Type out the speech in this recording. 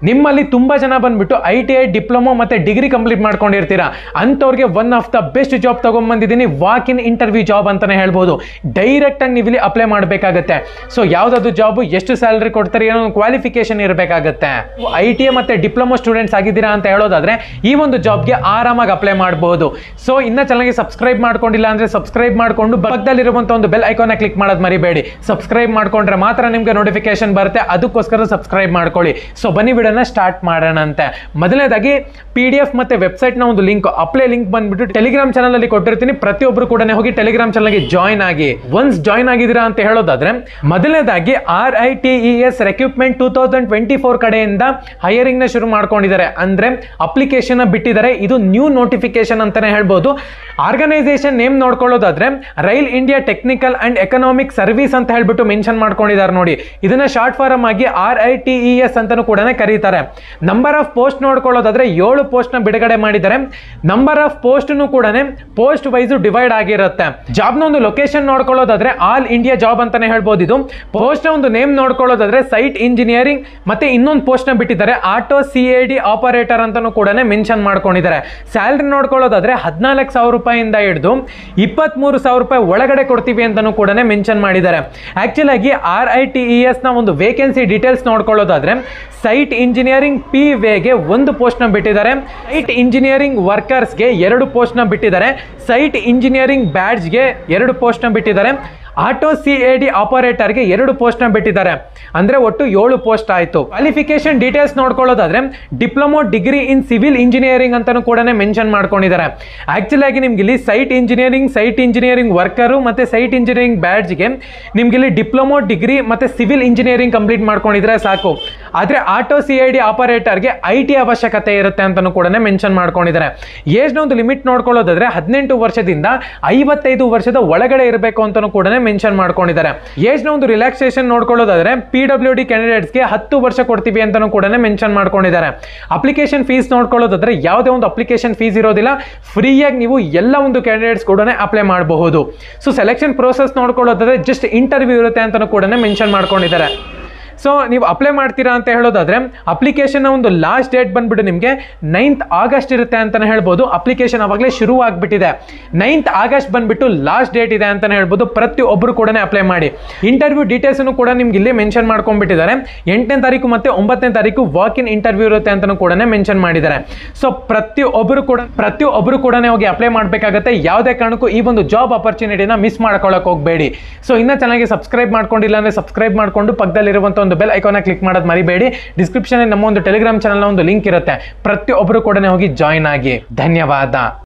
ನಿಮ್ಮಲ್ಲಿ ತುಂಬಾ ಜನ ಬಂದ್ಬಿಟ್ಟು ಐ ಟಿ ಐ ಡಿಪ್ಲೊಮಾ ಮತ್ತೆ ಡಿಗ್ರಿ ಕಂಪ್ಲೀಟ್ ಮಾಡ್ಕೊಂಡಿರ್ತೀರಾ ಅಂಥವ್ರಿಗೆ one of the best job ತಗೊಂಡ್ಬಂದಿದ್ದೀನಿ ವಾಕ್ ಇನ್ ಇಂಟರ್ವ್ಯೂ ಜಾಬ್ ಅಂತಾನೆ ಹೇಳ್ಬೋದು ಡೈರೆಕ್ಟ್ ಆಗಿ ನೀವು ಇಲ್ಲಿ ಅಪ್ಲೈ ಮಾಡಬೇಕಾಗತ್ತೆ ಸೊ ಯಾವ್ದಾದ್ರು ಜಾಬ್ ಎಷ್ಟು ಸ್ಯಾಲರಿ ಕೊಡ್ತಾರೆ ಏನೋ ಕ್ವಾಲಿಫಿಕೇಶನ್ ಇರಬೇಕಾಗತ್ತೆ ಐ ಟಿ ಐ ಮತ್ತೆ ಡಿಪ್ಲೊಮಾ ಸ್ಟೂಡೆಂಟ್ಸ್ ಆಗಿದ್ದೀರಾ ಅಂತ ಹೇಳೋದಾದ್ರೆ ಈ ಒಂದು ಜಾಬ್ಗೆ ಆರಾಮಾಗಿ ಅಪ್ಲೈ ಮಾಡಬಹುದು ಸೊ ಇನ್ನ ಚೆನ್ನಾಗಿ ಸಬ್ಸ್ಕ್ರೈಬ್ ಮಾಡ್ಕೊಂಡಿಲ್ಲ ಅಂದ್ರೆ ಸಬ್ಸ್ಕ್ರೈಬ್ ಮಾಡ್ಕೊಂಡು ಪಕ್ಕದಲ್ಲಿರುವಂತ ಒಂದು ಬೆಲ್ ಐಕಾನ್ ಕ್ಲಿಕ್ ಮಾಡೋದು ಮರಿಬೇಡಿ ಸಬ್ಸ್ಕ್ರೈಬ್ ಮಾಡ್ಕೊಂಡ್ರೆ ಮಾತ್ರ ನಿಮ್ಗೆ ನೋಟಿಫಿಕೇಶನ್ ಬರುತ್ತೆ ಅದಕ್ಕೋಸ್ಕರ ಸಬ್ಸ್ಕ್ರೈಬ್ ಮಾಡ್ಕೊಳ್ಳಿ ಸೊ ಬನ್ನಿ ವಿಡಿಯೋನ ಸ್ಟಾರ್ಟ್ ಮಾಡೋಣ ಅಂತ ಮೊದಲನೇದಾಗಿ ಪಿ ಡಿ ಎಫ್ ಮತ್ತೆ ವೆಬ್ಸೈಟ್ ನ ಒಂದು ಲಿಂಕ್ ಅಪ್ಲೈ ಲಿಂಕ್ ಬಂದ್ಬಿಟ್ಟು ಟೆಲಿಗ್ರಾಮ್ ಚಾನಲ್ ಅಲ್ಲಿ ಕೊಟ್ಟಿರ್ತೀನಿ ಪ್ರತಿಯೊಬ್ಬರು ಕೂಡ ಹೋಗಿ ಟೆಲಿಗ್ರಾಮ್ ಚಾನಲ್ಗೆ ಜಾಯ್ನ್ ಆಗಿ ಒನ್ಸ್ ಜಾಯ್ನ್ ಆಗಿದ್ದೀರಾ ಅಂತ ಹೇಳೋದಾದ್ರೆ ಮೊದಲನೇದಾಗಿ R I T E S recruitment two thousand twenty four ಕಡೆಯಿಂದ ಹೈಯರಿಂಗ್ ನ ಶುರು ಮಾಡ್ಕೊಂಡಿದ್ದಾರೆ ಅಂದ್ರೆ ಅಪ್ಲಿಕೇಶನ್ ಬಿಟ್ಟಿದ್ದಾರೆ ಇದು ನ್ಯೂ ನೋಟಿಫಿಕೇಶನ್ ಅಂತಾನೆ ಹೇಳ್ಬೋದು ಆರ್ಗನೈಸೇಷನ್ ನೇಮ್ ನೋಡ್ಕೊಳ್ಳೋದಾದ್ರೆ rail India technical and economic service ಅಂತ ಹೇಳ್ಬಿಟ್ಟು ಮೆನ್ಷನ್ ಮಾಡ್ಕೊಂಡಿದ್ದಾರೆ ನೋಡಿ ಇದನ್ನ ಶಾರ್ಟ್ ಫಾರಮ್ ಆಗಿ R I T E S ಅಂತಾನು ಕೂಡ ಕರೀತಾರೆ ನಂಬರ್ ಆಫ್ ಪೋಸ್ಟ್ ನೋಡ್ಕೊಳ್ಳೋದಾದ್ರೆ ಏಳು ಪೋಸ್ಟ್ ನ ಬಿಡುಗಡೆ ಮಾಡಿದ್ದಾರೆ ನಂಬರ್ ಆಫ್ ಪೋಸ್ಟ್ ಕೂಡ ಪೋಸ್ಟ್ ವೈಸ್ ಡಿವೈಡ್ ಆಗಿರುತ್ತೆ ಜಾಬ್ ನ ಒಂದು ಲೊಕೇಶನ್ ನೋಡ್ಕೊಳ್ಳೋದಾದ್ರೆ ಆಲ್ ಇಂಡಿಯಾ ಜಾಬ್ ಅಂತಾನೆ ಹೇಳ್ಬೋದು ಇದು ಪೋಸ್ಟ್ ನ ಒಂದು ನೇಮ್ ನೋಡ್ಕೊಳ್ಳೋದಾದ್ರೆ ಸೈಟ್ ಇಂಜಿನಿಯರಿಂಗ್ ಮತ್ತೆ ಇನ್ನೊಂದು ಪೋಸ್ಟ್ ನ ಬಿಟ್ಟಿದ್ದಾರೆ auto C A D operator ಅಂತಾನು ಕೂಡ ಮೆನ್ಷನ್ ಮಾಡ್ಕೊಂಡಿದ್ದಾರೆ ಸ್ಯಾಲ್ರಿ ನೋಡ್ಕೊಳ್ಳೋದಾದ್ರೆ ಹದಿನಾಲ್ಕು ಸಾವಿರ ರೂಪಾಯಿಂದ ಹಿಡಿದು ಇಪ್ಪತ್ಮೂರು ಸಾವಿರ ರೂಪಾಯಿ ಒಳಗಡೆ ಕೊಡ್ತೀವಿ ಅಂತಾನು ಕೂಡ ಮೆನ್ಷನ್ ಮಾಡಿದ್ದಾರೆ ಆಕ್ಚುಲ್ ಆಗಿ R I T E S ನ ಒಂದು ವೇಕೆನ್ಸಿ ಡೀಟೇಲ್ಸ್ ನೋಡ್ಕೊಳ್ಳೋದಾದ್ರೆ ಸೈಟ್ ಇಂಜಿನಿಯರಿಂಗ್ ಪಿ ವೇಗೆ ಒಂದು ಪೋಸ್ಟ್ ನ ಬಿಟ್ಟಿದ್ದಾರೆ ಸೈಟ್ ಇಂಜಿನಿಯರಿಂಗ್ ವರ್ಕರ್ಸ್ಗೆ ಎರಡು ಪೋಸ್ಟ್ ನ ಬಿಟ್ಟಿದ್ದಾರೆ ಸೈಟ್ ಇಂಜಿನಿಯರಿಂಗ್ ಬ್ಯಾಡ್ಜ್ಗೆ ಎರಡು ಪೋಸ್ಟ್ ನ ಬಿಟ್ಟಿದ್ದಾರೆ ಆಟೋ ಸಿ ಎ ಡಿ ಆಪರೇಟರ್ಗೆ ಎರಡು ಪೋಸ್ಟ್ ನ ಬಿಟ್ಟಿದ್ದಾರೆ ಅಂದ್ರೆ ಒಟ್ಟು ಏಳು ಪೋಸ್ಟ್ ಆಯ್ತು ಕ್ವಾಲಿಫಿಕೇಶನ್ ಡೀಟೇಲ್ಸ್ ನೋಡ್ಕೊಳ್ಳೋದಾದ್ರೆ diploma degree in civil engineering ಅಂತಾನು ಕೂಡ ಮೆನ್ಷನ್ ಮಾಡ್ಕೊಂಡಿದ್ದಾರೆ ಆಕ್ಚುಲ್ ಆಗಿ ನಿಮ್ಗೆ ಇಲ್ಲಿ site engineering site engineering worker ಮತ್ತೆ ಸೈಟ್ ಇಂಜಿನಿಯರಿಂಗ್ ಬ್ಯಾಡ್ಜ್ಗೆ ನಿಮ್ಗೆ ಇಲ್ಲಿ ಡಿಪ್ಲೊಮೊ ಡಿಗ್ರಿ ಮತ್ತೆ ಸಿವಿಲ್ ಇಂಜಿನಿಯರಿಂಗ್ ಕಂಪ್ಲೀಟ್ ಮಾಡ್ಕೊಂಡಿದ್ರೆ ಸಾಕು ಆದ್ರೆ ಆಟೋ ಸಿ ಐ ಡಿ ಆಪರೇಟರ್ಗೆ ಐ ಟಿ ಅವಶ್ಯಕತೆ ಇರುತ್ತೆ ಅಂತಾನು ಕೂಡ ಮೆನ್ಷನ್ ಮಾಡ್ಕೊಂಡಿದ್ದಾರೆ ಏಜ್ನ ಒಂದು ಲಿಮಿಟ್ ನೋಡ್ಕೊಳ್ಳೋದಾದ್ರೆ ಹದಿನೆಂಟು ವರ್ಷದಿಂದ ಐವತ್ತೈದು ವರ್ಷದ ಒಳಗಡೆ ಇರಬೇಕು ಅಂತಾನು ಕೂಡ ಮೆನ್ಷನ್ ಮಾಡ್ಕೊಂಡಿದ್ದಾರೆ ಏಜ್ನ ಒಂದು ರಿಲ್ಯಾಕ್ಸೇಷನ್ ನೋಡ್ಕೊಳ್ಳೋದಾದ್ರೆ ಪಿ ಡಬ್ಲ್ಯೂ ಡಿ ಕ್ಯಾಂಡಿಡೇಟ್ಸ್ಗೆ ಹತ್ತು ವರ್ಷ ಕೊಡ್ತೀವಿ ಅಂತಾನು ಕೂಡ ಮೆನ್ಷನ್ ಮಾಡ್ಕೊಂಡಿದ್ದಾರೆ ಅಪ್ಲಿಕೇಶನ್ ಫೀಸ್ ನೋಡ್ಕೊಳ್ಳೋದಾದ್ರೆ ಯಾವುದೇ ಒಂದು ಅಪ್ಲಿಕೇಶನ್ ಫೀಸ್ ಇರೋದಿಲ್ಲ ಫ್ರೀಯಾಗಿ ನೀವು ಎಲ್ಲ ಒಂದು ಕ್ಯಾಂಡಿಡೇಟ್ಸ್ ಕೂಡ ಅಪ್ಲೈ ಮಾಡಬಹುದು ಸೊ ಸೆಲೆಕ್ಷನ್ ಪ್ರೋಸೆಸ್ ನೋಡ್ಕೊಳ್ಳೋದಾದ್ರೆ ಜಸ್ಟ್ ಇಂಟರ್ವ್ಯೂ ಇರುತ್ತೆ ಅಂತಾನು ಕೂಡ ಮೆನ್ಷನ್ ಮಾಡ್ಕೊಂಡಿದ್ದಾರೆ ಸೊ ನೀವು ಅಪ್ಲೈ ಮಾಡ್ತೀರಾ ಅಂತ ಹೇಳೋದಾದ್ರೆ ಅಪ್ಲಿಕೇಶನ್ ಒಂದು ಲಾಸ್ಟ್ ಡೇಟ್ ಬಂದ್ಬಿಟ್ಟು ನಿಮಗೆ ನೈನ್ತ್ ಆಗಸ್ಟ್ ಇರುತ್ತೆ ಅಂತಾನೆ ಹೇಳ್ಬೋದು ಅಪ್ಲಿಕೇಶನ್ ಅವಾಗಲೇ ಶುರು ಆಗ್ಬಿಟ್ಟಿದೆ ನೈನ್ತ್ ಆಗಸ್ಟ್ ಬಂದ್ಬಿಟ್ಟು ಲಾಸ್ಟ್ ಡೇಟ್ ಇದೆ ಅಂತಾನೆ ಹೇಳ್ಬೋದು ಪ್ರತಿಯೊಬ್ಬರು ಕೂಡ ಅಪ್ಲೈ ಮಾಡಿ ಇಂಟರ್ವ್ಯೂ ಡೀಟೇಲ್ಸ್ ಕೂಡ ನಿಮ್ಗೆ ಇಲ್ಲಿ ಮೆನ್ಷನ್ ಮಾಡ್ಕೊಂಡ್ಬಿಟ್ಟಿದ್ದಾರೆ ಎಂಟನೇ ತಾರೀಕು ಮತ್ತೆ ಒಂಬತ್ತನೇ ತಾರೀಕು ವಾಕ್ ಇನ್ ಇಂಟರ್ವ್ಯೂ ಇರುತ್ತೆ ಅಂತಾನು ಕೂಡ ಮೆನ್ಷನ್ ಮಾಡಿದ್ದಾರೆ ಸೊ ಪ್ರತಿಯೊಬ್ಬರು ಕೂಡ ಪ್ರತಿಯೊಬ್ಬರು ಕೂಡ ಹೋಗಿ ಅಪ್ಲೈ ಮಾಡಬೇಕಾಗತ್ತೆ ಯಾವುದೇ ಕಾರಣಕ್ಕೂ ಈ ಒಂದು ಜಾಬ್ ಆಪರ್ಚುನಿಟಿನ ಮಿಸ್ ಮಾಡ್ಕೊಳ್ಳೋಕೆ ಹೋಗಬೇಡಿ ಸೊ ಇನ್ನೂ ಚೆನ್ನಾಗಿ ಸಬ್ಸ್ಕ್ರೈಬ್ ಮಾಡ್ಕೊಂಡಿಲ್ಲ ಅಂದ್ರೆ ಸಬ್ಸ್ಕ್ರೈಬ್ ಮಾಡ್ಕೊಂಡು ಪಕ್ಕದಲ್ಲಿರುವಂಥ ಒಂದು ಬೆಲ್ ಐಕಾನ ಕ್ಲಿಕ್ ಮಾಡೋದು ಮರಿಬೇಡಿ ಡಿಸ್ಕ್ರಿಪ್ಷನ್ ನಮ್ಮ ಒಂದು ಟೆಲಿಗ್ರಾಮ್ ಚಾನಲ್ನ ಒಂದು ಲಿಂಕ್ ಇರುತ್ತೆ ಪ್ರತಿಯೊಬ್ಬರು ಕೂಡ ಹೋಗಿ ಜಾಯ್ನ್ ಆಗಿ ಧನ್ಯವಾದ